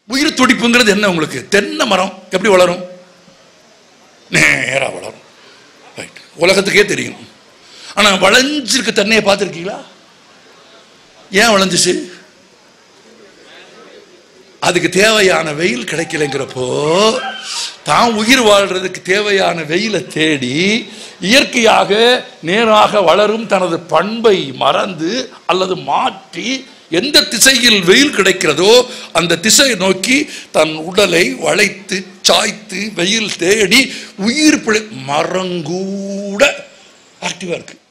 உயிர் துடிப்புங்கிறது என்ன உங்களுக்கு தென்னை மரம் எப்படி வளரும் நேரா வளரும் ரைட் உலகத்துக்கே தெரியும் ஆனா வளைஞ்சிருக்க தென்னையை பார்த்துருக்கீங்களா ஏன் வளைஞ்சிச்சு அதுக்கு தேவையான வெயில் கிடைக்கலைங்கிறப்போ தான் உயிர் வாழ்றதுக்கு தேவையான வெயிலை தேடி இயற்கையாக நேராக வளரும் தனது பண்பை மறந்து அல்லது மாற்றி எந்த திசையில் வெயில் கிடைக்கிறதோ அந்த திசையை நோக்கி தன் உடலை வளைத்து சாய்த்து வெயில் தேடி உயிர் பிழை மரங்கூட ஆக்டிவா இருக்கு